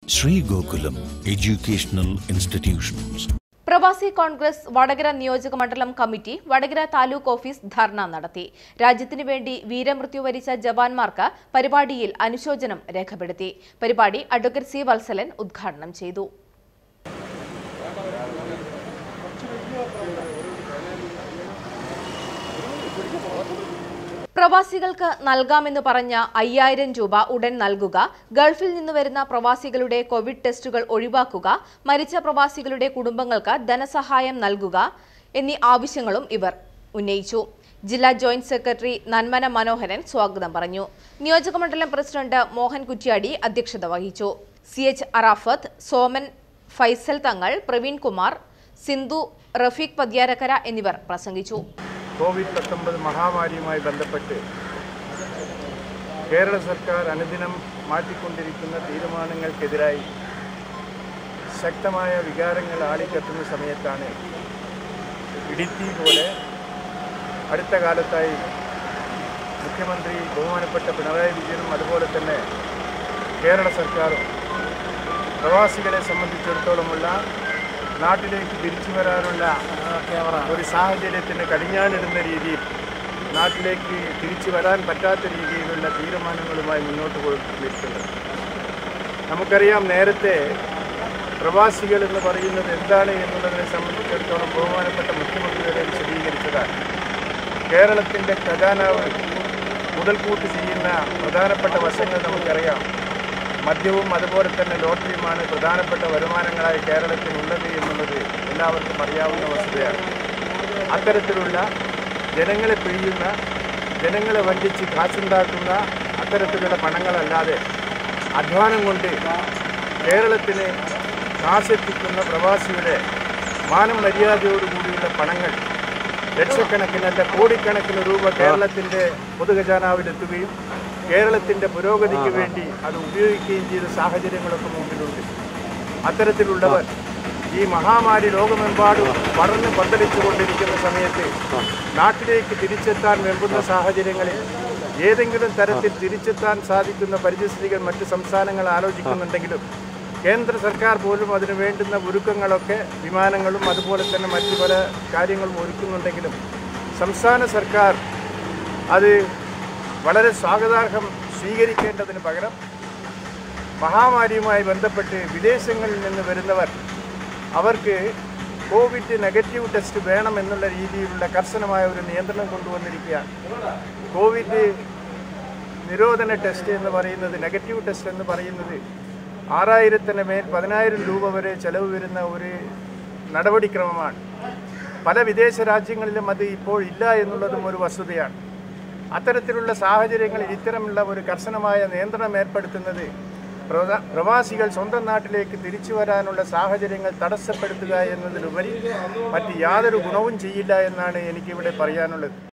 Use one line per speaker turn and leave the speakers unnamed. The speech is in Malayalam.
Sri Gokulam Educational Institutions.
പ്രവാസി കോൺഗ്രസ് വടകര നിയോജക മണ്ഡലം കമ്മിറ്റി വടകര താലൂക്ക് ഓഫീസ് ധർണ നടത്തി രാജ്യത്തിനു വേണ്ടി വീരമൃത്യു വരിച്ച ജവാന്മാർക്ക് പരിപാടിയിൽ അനുശോചനം രേഖപ്പെടുത്തി പരിപാടി അഡ്വക്കേറ്റ് സി വത്സലൻ ഉദ്ഘാടനം ചെയ്തു പ്രവാസികൾക്ക് നൽകാമെന്ന് പറഞ്ഞ അയ്യായിരം രൂപ ഉടൻ നൽകുക ഗൾഫിൽ നിന്ന് വരുന്ന പ്രവാസികളുടെ കോവിഡ് ടെസ്റ്റുകൾ ഒഴിവാക്കുക മരിച്ച പ്രവാസികളുടെ കുടുംബങ്ങൾക്ക് ധനസഹായം നൽകുക എന്നീ ആവശ്യങ്ങളും ഇവർ ഉന്നയിച്ചു ജില്ലാ ജോയിന്റ് സെക്രട്ടറി നന്മന മനോഹരൻ സ്വാഗതം പറഞ്ഞു നിയോജകമണ്ഡലം പ്രസിഡന്റ് മോഹൻ കുറ്റ്യാടി അധ്യക്ഷത വഹിച്ചു സി എച്ച് അറാഫത്ത് സോമൻ ഫൈസൽ തങ്ങൾ പ്രവീൺ കുമാർ സിന്ധു റഫീഖ് പദ്യാരക്കര എന്നിവർ പ്രസംഗിച്ചു
കോവിഡ് പത്തൊമ്പത് മഹാമാരിയുമായി ബന്ധപ്പെട്ട് കേരള സർക്കാർ അനുദിനം മാറ്റിക്കൊണ്ടിരിക്കുന്ന തീരുമാനങ്ങൾക്കെതിരായി ശക്തമായ വികാരങ്ങൾ ആളിക്കത്തുന്ന സമയത്താണ് ഇടുത്തി പോലെ അടുത്ത കാലത്തായി മുഖ്യമന്ത്രി ബഹുമാനപ്പെട്ട പിണറായി വിജയനും അതുപോലെ തന്നെ കേരള സർക്കാരും പ്രവാസികളെ സംബന്ധിച്ചിടത്തോളമുള്ള നാട്ടിലേക്ക് തിരിച്ചു വരാനുള്ള ഒരു സാഹചര്യത്തിന് കടിഞ്ഞാണിടുന്ന രീതിയിൽ നാട്ടിലേക്ക് തിരിച്ചു വരാൻ പറ്റാത്ത രീതിയിലുള്ള തീരുമാനങ്ങളുമായി മുന്നോട്ട് പോയിക്കൊണ്ടിരിക്കുന്നത് നമുക്കറിയാം നേരത്തെ പ്രവാസികൾ എന്ന് പറയുന്നത് എന്താണ് എന്നുള്ളതിനെ സംബന്ധിച്ചിടത്തോളം ബഹുമാനപ്പെട്ട മുഖ്യമന്ത്രി വരെ വിശദീകരിച്ചതാണ് കേരളത്തിൻ്റെ ഖജാനാവ് മുതൽക്കൂട്ട് ചെയ്യുന്ന പ്രധാനപ്പെട്ട വശങ്ങൾ നമുക്കറിയാം മദ്യവും അതുപോലെ തന്നെ ലോട്ടറിയുമാണ് പ്രധാനപ്പെട്ട വരുമാനങ്ങളായി കേരളത്തിനുള്ളത് എന്നുള്ളത് എല്ലാവർക്കും അറിയാവുന്ന വസ്തുതയാണ് അത്തരത്തിലുള്ള ജനങ്ങളെ പിഴിയുന്ന ജനങ്ങളെ വഞ്ചിച്ച് കാശുണ്ടാക്കുന്ന അത്തരത്തിലുള്ള പണങ്ങളല്ലാതെ അധ്വാനം കൊണ്ട് കേരളത്തിന് കാശെത്തിക്കുന്ന പ്രവാസിയുടെ മാനം മര്യാദയോടുകൂടിയുള്ള പണങ്ങൾ ലക്ഷക്കണക്കിനല്ല കോടിക്കണക്കിന് രൂപ കേരളത്തിൻ്റെ പൊതുഖജാനാവിലെത്തുകയും കേരളത്തിൻ്റെ പുരോഗതിക്ക് വേണ്ടി അത് ഉപയോഗിക്കുകയും ചെയ്ത സാഹചര്യങ്ങളൊക്കെ മുമ്പിലുണ്ട് അത്തരത്തിലുള്ളവർ ഈ മഹാമാരി ലോകമെമ്പാടും പടർന്ന് പന്തലിച്ചു കൊണ്ടിരിക്കുന്ന സമയത്ത് നാട്ടിലേക്ക് തിരിച്ചെത്താൻ വെമ്പുന്ന സാഹചര്യങ്ങളിൽ ഏതെങ്കിലും തരത്തിൽ തിരിച്ചെത്താൻ സാധിക്കുന്ന പരിസ്ഥിതികൾ മറ്റ് സംസ്ഥാനങ്ങൾ ആലോചിക്കുന്നുണ്ടെങ്കിലും കേന്ദ്ര സർക്കാർ പോലും അതിന് വേണ്ടുന്ന ഒരുക്കങ്ങളൊക്കെ വിമാനങ്ങളും അതുപോലെ തന്നെ മറ്റു പല കാര്യങ്ങളും ഒരുക്കുന്നുണ്ടെങ്കിലും സംസ്ഥാന സർക്കാർ അത് വളരെ സ്വാഗതാർഹം സ്വീകരിക്കേണ്ടതിന് പകരം മഹാമാരിയുമായി ബന്ധപ്പെട്ട് വിദേശങ്ങളിൽ നിന്ന് വരുന്നവർ അവർക്ക് കോവിഡ് നെഗറ്റീവ് ടെസ്റ്റ് വേണം എന്നുള്ള രീതിയിലുള്ള കർശനമായ ഒരു നിയന്ത്രണം കൊണ്ടുവന്നിരിക്കുകയാണ് കോവിഡ് നിരോധന ടെസ്റ്റ് എന്ന് പറയുന്നത് നെഗറ്റീവ് ടെസ്റ്റ് എന്ന് പറയുന്നത് ആറായിരത്തിന് മേൽ പതിനായിരം രൂപ വരെ ചെലവ് വരുന്ന ഒരു നടപടിക്രമമാണ് പല വിദേശ രാജ്യങ്ങളിലും അത് ഇപ്പോൾ ഇല്ല എന്നുള്ളതും ഒരു വസ്തുതയാണ് അത്തരത്തിലുള്ള സാഹചര്യങ്ങളിൽ ഇത്തരമുള്ള ഒരു കർശനമായ നിയന്ത്രണം ഏർപ്പെടുത്തുന്നത് പ്രവ- പ്രവാസികൾ സ്വന്തം നാട്ടിലേക്ക് തിരിച്ചു വരാനുള്ള സാഹചര്യങ്ങൾ തടസ്സപ്പെടുത്തുക എന്നതിലുപരി മറ്റ് യാതൊരു ഗുണവും ചെയ്യില്ല എന്നാണ് എനിക്കിവിടെ പറയാനുള്ളത്